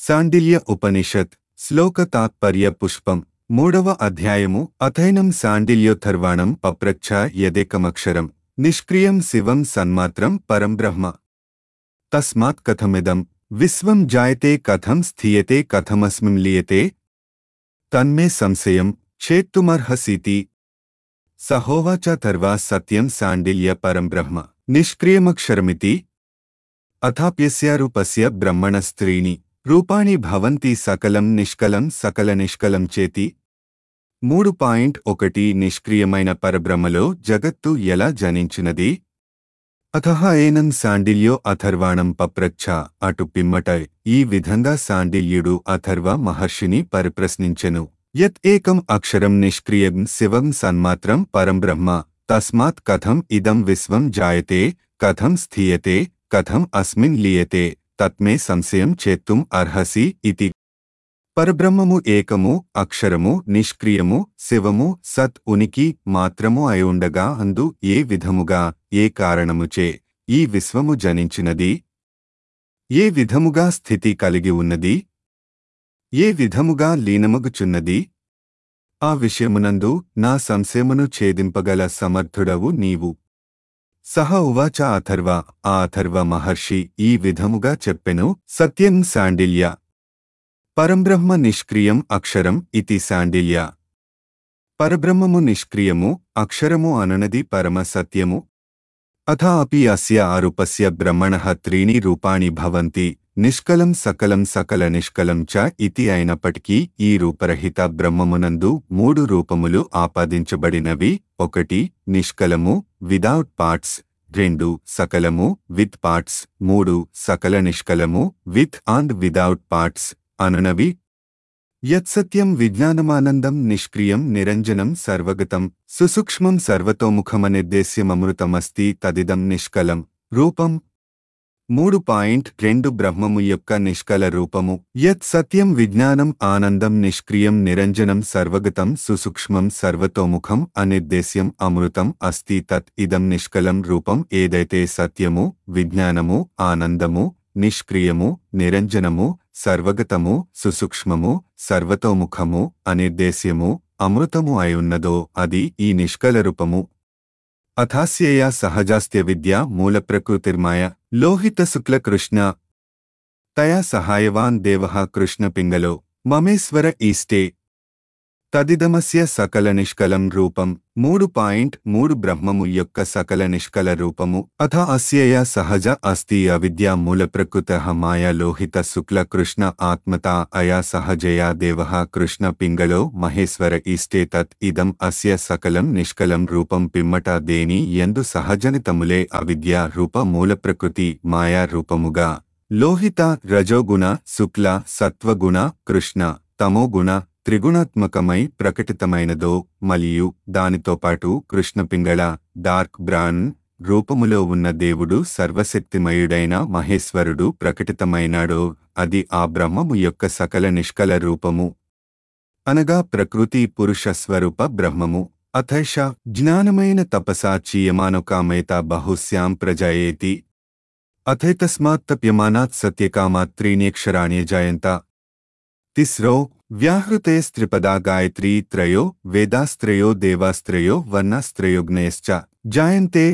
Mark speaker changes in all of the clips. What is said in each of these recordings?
Speaker 1: సాండిల్య ఉపనిషత్ శ్లోక తాత్పర్య పుష్పం మూడవ అధ్యాయము అథైనం సాండిల్యోథర్వాణం పప్రచ్ఛ యదేకమక్షరం నిష్క్రియం శివం సన్మాత్రం పరం బ్రహ్మ తస్మాత్ కథమిదం విశ్వం జాయతే కథం స్థీయతే కథమస్మిన్ లీయతే తన్మే సంశయం చేత్తుమర్హసీతి సహోవాచ తర్వా సత్యం సాండిల్య పరం బ్రహ్మ నిష్క్రియమక్షరమితి అథాప్యస్యారూపస్య బ్రహ్మణస్త్రీణి రూపాణి భవంతి సకలం నిష్కలం సకల నిష్కలం చేతి మూడు పాయింట్ ఒకటి నిష్క్రియమైన పరబ్రహ్మలో జగత్తు ఎలా జనించినది అథహ ఏనం సాండిల్యో అథర్వాణం పప్రచ్ఛ అటు పిమ్మట ఈ విధంగా సాండిల్యుడు అథర్వ మహర్షిని పరిప్రశ్నించెను యత్ ఏకం అక్షరం నిష్క్రియం శివం సన్మాత్రం పరం బ్రహ్మ తస్మాత్ కథం ఇదం విశ్వం జాయతే కథం స్థీయతే కథం అస్మిన్ లీయతే తత్మే సంశయం చేత్తుం అర్హసి ఇతి పరబ్రహ్మము ఏకము అక్షరము నిష్క్రియము శివము సత్ ఉనికి మాత్రము అయుండగా అందు ఏ విధముగా ఏ కారణముచే ఈ విశ్వము జనించినది ఏ విధముగా స్థితి కలిగి ఉన్నది ఏ విధముగా లీనమగుచున్నది ఆ విషయమునందు నా సంశయమును ఛేదింపగల సమర్థుడవు నీవు సహ ఉవాచ అథర్వ ఆ అథర్వ మహర్షి ఈ విధముగా చెప్పెను సత్యం శాండిల్య పరంబ్రహ్మ నిష్క్రియం అక్షరం ఇతి శాండిల్య పరబ్రహ్మము నిష్క్రియము అక్షరము అననది పరమ సత్యము అథ అపి అస్య ఆరూపస్య బ్రహ్మణః త్రీణి రూపాణి భవంతి నిష్కలం సకలం సకల నిష్కలం చ ఇతి అయినప్పటికీ ఈ రూపరహిత బ్రహ్మమునందు మూడు రూపములు ఆపాదించబడినవి ఒకటి నిష్కలము విదౌట్ పార్ట్స్ రెండు సకలము విత్ పార్ట్స్ మూడు సకల నిష్కలము విత్ అండ్ విదౌట్ పార్ట్స్ అననవి యత్సత్యం విజ్ఞానమానందం నిష్క్రియం నిరంజనం సర్వగతం సుసూక్ష్మం సర్వతోముఖమనిర్దేశ్యమమృతమస్తి తదిదం నిష్కలం రూపం మూడు పాయింట్ రెండు బ్రహ్మము యొక్క నిష్కల రూపము యత్ సత్యం విజ్ఞానం ఆనందం నిష్క్రియం నిరంజనం సర్వగతం సుసూక్ష్మం సర్వతోముఖం అనిర్దేశ్యం అమృతం అస్తి తత్ ఇదం నిష్కలం రూపం ఏదైతే సత్యము విజ్ఞానము ఆనందము నిష్క్రియము నిరంజనము సర్వగతము సుసూక్ష్మము సర్వతోముఖము అనిర్దేశ్యము అమృతము అయున్నదో అది ఈ నిష్కల రూపము అథాస్యయ సహజాస్త్య విద్య మూలప్రకృతిర్మాయ లోహిత శుక్ల కృష్ణ తయా సహాయవాన్ దేవ కృష్ణ పింగలో మమేశ్వర ఈష్టే తదిదమస్య సకల నిష్కలం రూపం మూడు పాయింట్ మూడు బ్రహ్మము యొక్క సకల నిష్కల రూపము అథ అస్యయ సహజ అస్తి అవిద్యా మూలప్రకృత మాయా లోహిత శుక్ల కృష్ణ ఆత్మత అయా సహజయా దేవ కృష్ణ పింగళో మహేశ్వర ఈష్టే తత్ ఇదం అస్య సకలం నిష్కలం రూపం పిమ్మట దేని ఎందు సహజనితములే అవిద్య రూప మూలప్రకృతి మాయా రూపముగా లోహిత రజోగుణ శుక్ల సత్వగుణ కృష్ణ తమోగుణ త్రిగుణాత్మకమై ప్రకటితమైనదో మరియు దానితో పాటు కృష్ణపింగళ డార్క్ బ్రాన్ రూపములో ఉన్న దేవుడు సర్వశక్తిమయుడైన మహేశ్వరుడు ప్రకటితమైనాడో అది ఆ బ్రహ్మము యొక్క సకల నిష్కల రూపము అనగా ప్రకృతి పురుష స్వరూప బ్రహ్మము అథైష జ్ఞానమైన తపసా చీయమానుకామేత బహుశ్యాం ప్రజయేతి అథైతస్మాత్తప్యమానాత్ సత్యకామాత్ త్రీణ్యక్షరాణ్య జాయంత తిస్రో వ్యాహృతేస్త్రిపదా గాయత్రీ త్రయో వేదాస్త్రయో దేవాస్త్రయో వర్ణాస్త్రయోగ్నయశ్చ జాయంతే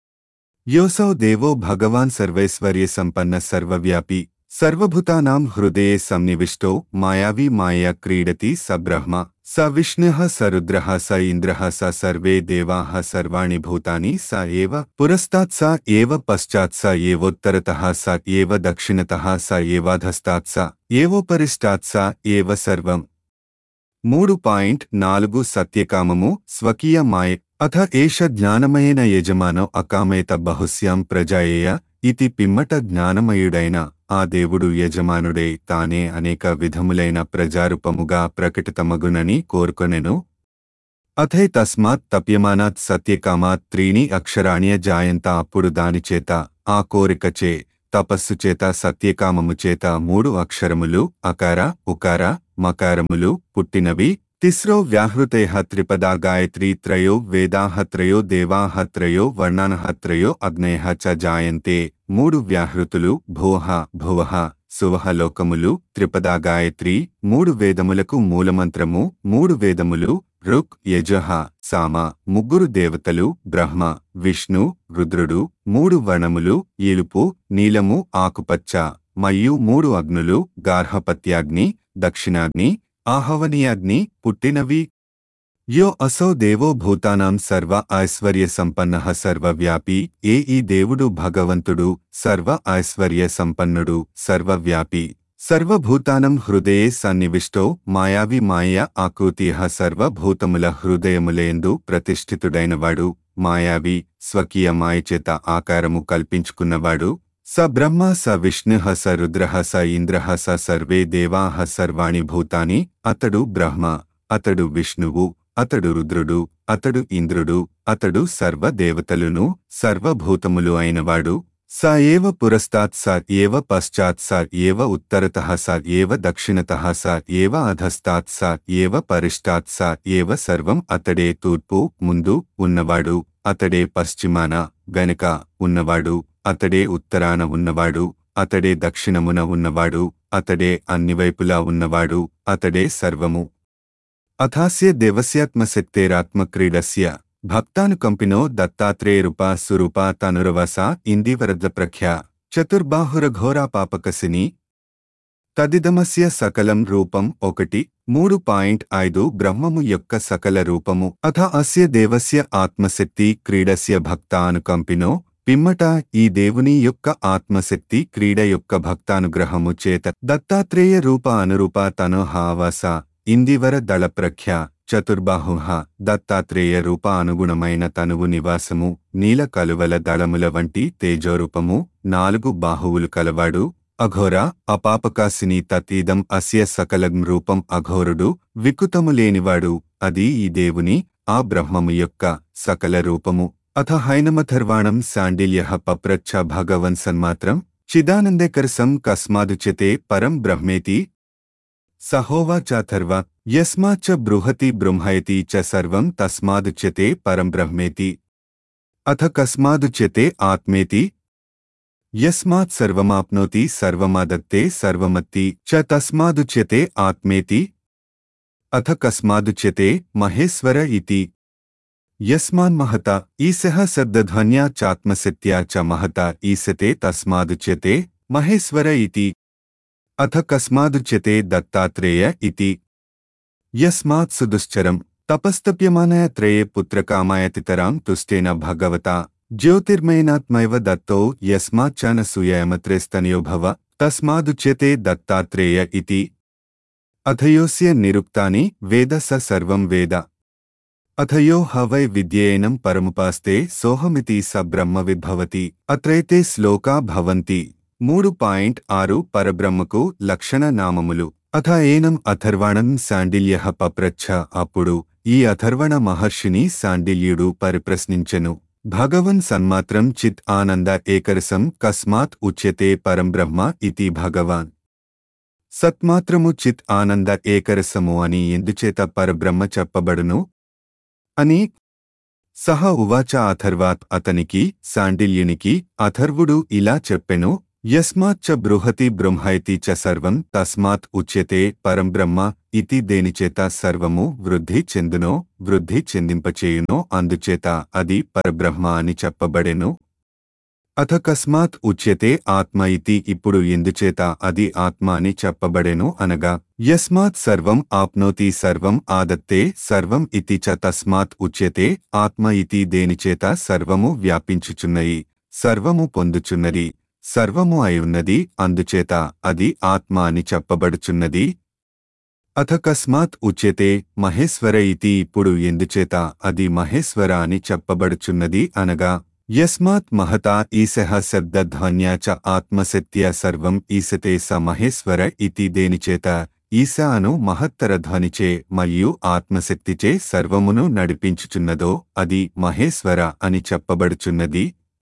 Speaker 1: యోసౌ దేవో భగవాన్ సర్వైశ్వర్య సంపన్న సర్వవ్యాపి సర్వభూతానాం హృదయే సన్నివిష్టో మాయావి మాయా క్రీడతి స బ్రహ్మ స విష్ణుః స రుద్రః స ఇంద్రః స సర్వే దేవాః సర్వాణి భూతాని స ఏవ పురస్తాత్ స ఏవ పశ్చాత్ స ఏవోత్తరతః స ఏవ దక్షిణతః స ఏవాధస్తాత్ స ఏవోపరిష్టాత్ స ఏవ సర్వం మూడు పాయింట్ నాలుగు సత్యకామము స్వకీయ మాయ అథ ఏష జ్ఞానమయేన యజమానో అకామేత బహుశ్యాం ప్రజాయేయ ఇతి పిమ్మట జ్ఞానమయుడైన ఆ దేవుడు యజమానుడే తానే అనేక విధములైన ప్రజారూపముగా ప్రకటితమగునని కోరుకొనెను అథై తస్మాత్ తప్యమానాత్ సత్యకామాత్ త్రీణి అక్షరాణ్య జాయంత అప్పుడు దానిచేత ఆ కోరికచే తపస్సు చేత సత్యకామము చేత మూడు అక్షరములు అకార ఉకార మకారములు పుట్టినవి తిస్రో వ్యాహృతేహ త్రిపదా గాయత్రీ త్రయో వేదాహ త్రయో దేవాహ త్రయో వర్ణానః త్రయో అగ్నయః చ జాయంతే మూడు వ్యాహృతులు భూహ భువః సువహలోకములు త్రిపదా గాయత్రి మూడు వేదములకు మూలమంత్రము మూడు వేదములు రుక్ యజహ సామ ముగ్గురు దేవతలు బ్రహ్మ విష్ణు రుద్రుడు మూడు వర్ణములు ఈలుపు నీలము ఆకుపచ్చ మరియు మూడు అగ్నులు గార్హపత్యాగ్ని దక్షిణాగ్ని ఆహవనీయాగ్ని పుట్టినవి యో అసౌ దేవో భూతానాం సర్వ ఐశ్వర్య సంపన్న సర్వవ్యాపి ఏ ఈ దేవుడు భగవంతుడు సర్వ ఐశ్వర్య సంపన్నుడు సర్వవ్యాపి సర్వభూతానం హృదయే సన్నివిష్టో మాయావి మాయ ఆకృతియ సర్వభూతముల హృదయములేందు ప్రతిష్ఠితుడైనవాడు మాయావి స్వకీయ మాయచేత ఆకారము కల్పించుకున్నవాడు స బ్రహ్మ స విష్ణు స రుద్ర స ఇంద్ర స సర్వే దేవా సర్వాణి భూతాని అతడు బ్రహ్మ అతడు విష్ణువు అతడు రుద్రుడు అతడు ఇంద్రుడు అతడు సర్వదేవతలును సర్వభూతములు అయినవాడు స ఏవ పురస్తాత్ స ఏవ పశ్చాత్ స ఏవ ఉత్తరత స ఏవ దక్షిణత స ఏవ అధస్తాత్ స ఏవ పరిష్టాత్ స ఏవ సర్వం అతడే తూర్పు ముందు ఉన్నవాడు అతడే పశ్చిమాన వెనుక ఉన్నవాడు అతడే ఉత్తరాన ఉన్నవాడు అతడే దక్షిణమున ఉన్నవాడు అతడే అన్ని వైపులా ఉన్నవాడు అతడే సర్వము అథాస్య దేవస్యాత్మశక్తేరాత్మక్రీడస్య భక్తానుకంపినో దత్తాత్రేయరూపా సురూపా తనురవస ఇందివరద్రప్రఖ్యా చతుర్బాహురఘోరా పాపకసిని తదిదమస్య సకలం రూపం ఒకటి మూడు పాయింట్ ఐదు బ్రహ్మము యొక్క సకల రూపము అథ అస్య దేవస్య ఆత్మశక్తి క్రీడస్య భక్తానుకంపినో పిమ్మట ఈ దేవుని యొక్క ఆత్మశక్తి క్రీడ యొక్క భక్తానుగ్రహము చేత దత్తాత్రేయ రూప అనురూప తనోహావస ఇందివర దళప్రఖ్య చతుర్బాహుహ దత్తాత్రేయ రూప అనుగుణమైన తనువు నివాసము నీల కలువల దళముల వంటి తేజోరూపము నాలుగు బాహువులు కలవాడు అఘోర అపాపకాసిని తతీదం అస్య సకలం రూపం అఘోరుడు వికుతము లేనివాడు అది ఈ దేవుని ఆ బ్రహ్మము యొక్క సకల రూపము అథ హైనమథర్వాణం శాండిల్య పప్రచ్ఛ భగవన్ సన్మాత్రం చిదానందేకరసం కస్మాదుచ్యతే పరం బ్రహ్మేతి సహోవాచాథర్వ యస్మాచ్చ బృహతి బృంహయతి చ సర్వం తస్మాదుచ్యతే పరం బ్రహ్మేతి అథ కస్మాదుచ్యతే ఆత్మేతి యస్మాత్ సర్వమాప్నోతి సర్వమాదత్తే సర్వమత్తి చ తస్మాదుచ్యతే ఆత్మేతి అథ కస్మాదుచ్యతే మహేశ్వర ఇతి యస్మాన్మహత ఈశః శబ్దధ్వన్యా చాత్మశక్త్యా చ మహత ఈసతే తస్మాదుచ్యతే మహేశ్వర ఇతి అథ కస్మాదుచ్యతే దత్తాత్రేయ ఇతి యస్మాత్ సుదుశ్చరం తపస్తప్యమానయ త్రయే పుత్రకామాయతితరాం తుష్టేన భగవతా జ్యోతిర్మయనాత్మైవ దత్తో యస్మాచ్చన సూయమత్రేస్తనయో భవ తస్మాదుచ్యతే దత్తాత్రేయ ఇతి అథయోస్య నిరుక్తాని వేద స సర్వం వేద అథయో హ వై విద్యేనం పరముపాస్తే సోహమితి స బ్రహ్మ విద్భవతి అత్రైతే శ్లోకా భవంతి మూడు పాయింట్ ఆరు పరబ్రహ్మకు లక్షణ నామములు అథ ఏనం అథర్వణం శాండిల్య పప్రచ్ఛ అప్పుడు ఈ అథర్వణ మహర్షిని శాండిల్యుడు పరిప్రశ్నించెను భగవన్ సన్మాత్రం చిత్ ఆనంద ఏకరసం కస్మాత్ ఉచ్యతే పరంబ్రహ్మ ఇతి భగవాన్ సత్మాత్రము చిత్ ఆనంద ఏకరసము అని ఎందుచేత పరబ్రహ్మ చెప్పబడును అని సహ ఉవాచ అథర్వాత్ అతనికి శాండిల్యునికి అథర్వుడు ఇలా చెప్పెను యస్మాచ్చ బృహతి బ్రహ్మైతి చ సర్వం తస్మాత్ ఉచ్యతే పరంబ్రహ్మ ఇతి దేనిచేత సర్వము వృద్ధి చెందునో వృద్ధి చెందింపచేయునో అందుచేత అది పరబ్రహ్మ అని చెప్పబడెను అథ కస్మాత్ ఉచ్యతే ఆత్మ ఇతి ఇప్పుడు ఎందుచేత అది ఆత్మ అని చెప్పబడెను అనగా యస్మాత్ సర్వం ఆప్నోతి సర్వం ఆదత్తే సర్వం ఇతి చ తస్మాత్ ఉచ్యతే ఆత్మ ఇతి దేనిచేత సర్వము వ్యాపించుచున్నయి సర్వము పొందుచున్నది సర్వము అయున్నది అందుచేత అది ఆత్మ అని చెప్పబడుచున్నది అథ కస్మాత్ ఉచ్యతే మహేశ్వర ఇతి ఇప్పుడు ఎందుచేత అది మహేశ్వర అని చెప్పబడుచున్నది అనగా యస్మాత్ మహతా ఈశః శబ్దధ్వన్యా చ ఆత్మశక్త్యా సర్వం ఈసతే స మహేశ్వర ఇతి దేనిచేత ఈశ అను మహత్తర ధ్వనిచే మరియు ఆత్మశక్తిచే సర్వమును నడిపించుచున్నదో అది మహేశ్వర అని చెప్పబడుచున్నది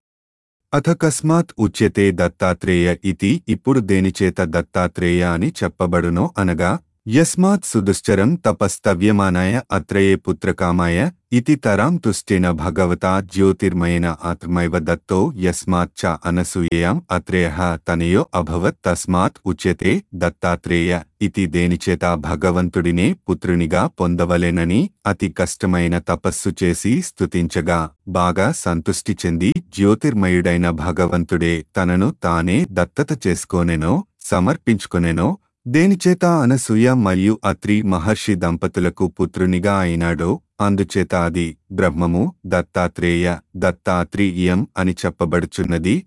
Speaker 1: అథ కస్మాత్ ఉచ్యతే దత్తాత్రేయ ఇతి ఇప్పుడు దేనిచేత దత్తాత్రేయ అని చెప్పబడునో అనగా యస్మాత్ సుదుశ్చరం తపస్తవ్యమానాయ అత్రయే పుత్రకామాయ ఇతి తరాం తుష్టేన భగవతా జ్యోతిర్మయేన ఆత్మైవ దత్తో యస్మాత్ చ అనసూయాం అత్రేయ తనయో అభవత్ తస్మాత్ ఉచ్యతే దత్తాత్రేయ ఇతి దేనిచేత భగవంతుడినే పుత్రునిగా పొందవలెనని అతి కష్టమైన తపస్సు చేసి స్తుతించగా బాగా సంతుష్టి చెంది జ్యోతిర్మయుడైన భగవంతుడే తనను తానే దత్తత చేసుకోనెనో సమర్పించుకొనెనో దేనిచేత అనసూయ మరియు అత్రి మహర్షి దంపతులకు పుత్రునిగా అయినాడో అందుచేత అది బ్రహ్మము దత్తాత్రేయ దత్తాత్రీయం అని చెప్పబడుచున్నది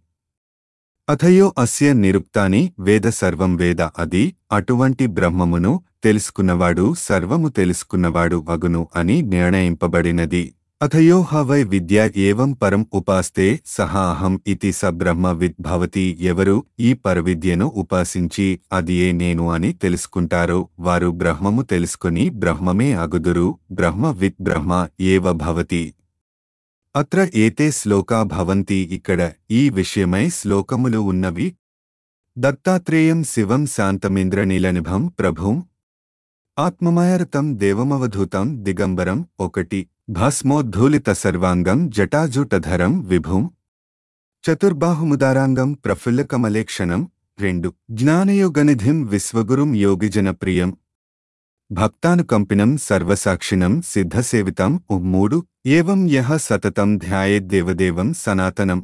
Speaker 1: అథయో అస్య నిరుక్తాని వేద సర్వం వేద అది అటువంటి బ్రహ్మమును తెలుసుకున్నవాడు సర్వము తెలుసుకున్నవాడు అగును అని నిర్ణయింపబడినది అథయో హవై విద్య ఏవం పరం ఉపాస్తే సహా అహం ఇతి స బ్రహ్మ విద్భవతి ఎవరు ఈ పరవిద్యను ఉపాసించి అదియే నేను అని తెలుసుకుంటారో వారు బ్రహ్మము తెలుసుకుని బ్రహ్మమే అగుదురు బ్రహ్మ విత్ బ్రహ్మ ఏవ భవతి అత్ర ఏతే శ్లోకా భవంతి ఇక్కడ ఈ విషయమై శ్లోకములు ఉన్నవి దత్తాత్రేయం శివం శాంతమింద్రనీలనిభం ప్రభుం ఆత్మమాయరతం దేవమవధూతం దిగంబరం ఒకటి భస్మోద్ధూలిత సర్వాంగం జటాజూటధరం విభుం చతుర్బాహుముదారాంగం ప్రఫుల్లకమలేక్షణం రెండు జ్ఞానయోగనిధిం విశ్వగురుం యోగిజనప్రియం భక్తానుకంపినం సర్వసాక్షిణం సిద్ధసేవితం ఉ మూడు ఏవం యః సతతం ధ్యాయేద్దేవదేవం సనాతనం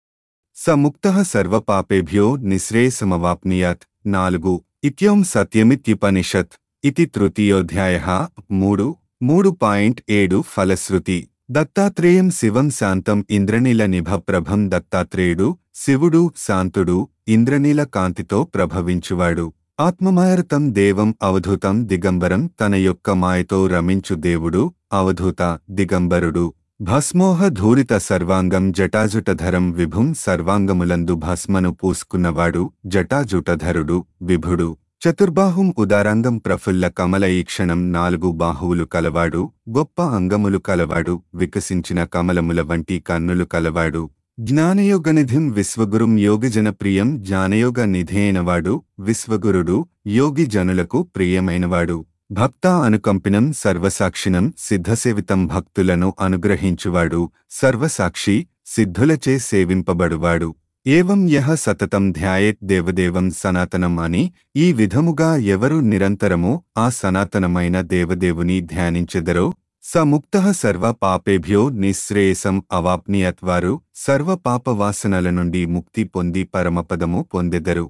Speaker 1: స ముక్తః సర్వపాపేభ్యో నిశ్రేయసమవాప్నుయాత్ నాలుగు ఇత్యం సత్యమిత్యుపనిషత్ ఇతి తృతీయోధ్యాయః మూడు మూడు పాయింట్ ఏడు ఫలశ్రుతి దత్తాత్రేయం శివం శాంతం ఇంద్రనీల నిభప్రభం దత్తాత్రేయుడు శివుడు శాంతుడు ఇంద్రనీల కాంతితో ప్రభవించువాడు ఆత్మమాయరతం దేవం అవధూతం దిగంబరం తన యొక్క మాయతో రమించు దేవుడు అవధూత దిగంబరుడు భస్మోహ ధూరిత సర్వాంగం జటాజుటధరం విభుం సర్వాంగములందు భస్మను పూసుకున్నవాడు జటాజుటధరుడు విభుడు చతుర్బాహుం ఉదారాంగం ప్రఫుల్ల కమల ఈక్షణం నాలుగు బాహువులు కలవాడు గొప్ప అంగములు కలవాడు వికసించిన కమలముల వంటి కన్నులు కలవాడు జ్ఞానయోగనిధిం విశ్వగురుం యోగిజనప్రియం జ్ఞానయోగ నిధేయనవాడు విశ్వగురుడు యోగి జనులకు ప్రియమైనవాడు భక్త అనుకంపినం సర్వసాక్షినం సిద్ధసేవితం భక్తులను అనుగ్రహించువాడు సర్వసాక్షి సిద్ధులచే సేవింపబడువాడు ఏవం యహ సతతం ధ్యాయేత్ దేవదేవం సనాతనం అని ఈ విధముగా ఎవరు నిరంతరము ఆ సనాతనమైన దేవదేవుని ధ్యానించెదరో స ముక్త సర్వ పాపేభ్యో నిశ్రేయసం అవాప్నియత్వారు సర్వ పాపవాసనల నుండి ముక్తి పొంది పరమపదము పొందెదరు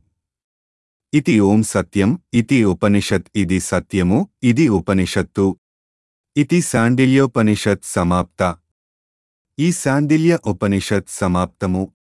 Speaker 1: ఇతి ఓం సత్యం ఇతి ఉపనిషత్ ఇది సత్యము ఇది ఉపనిషత్తు ఇతి శాండిల్యోపనిషత్ సమాప్త ఈ శాండిల్య ఉపనిషత్ సమాప్తము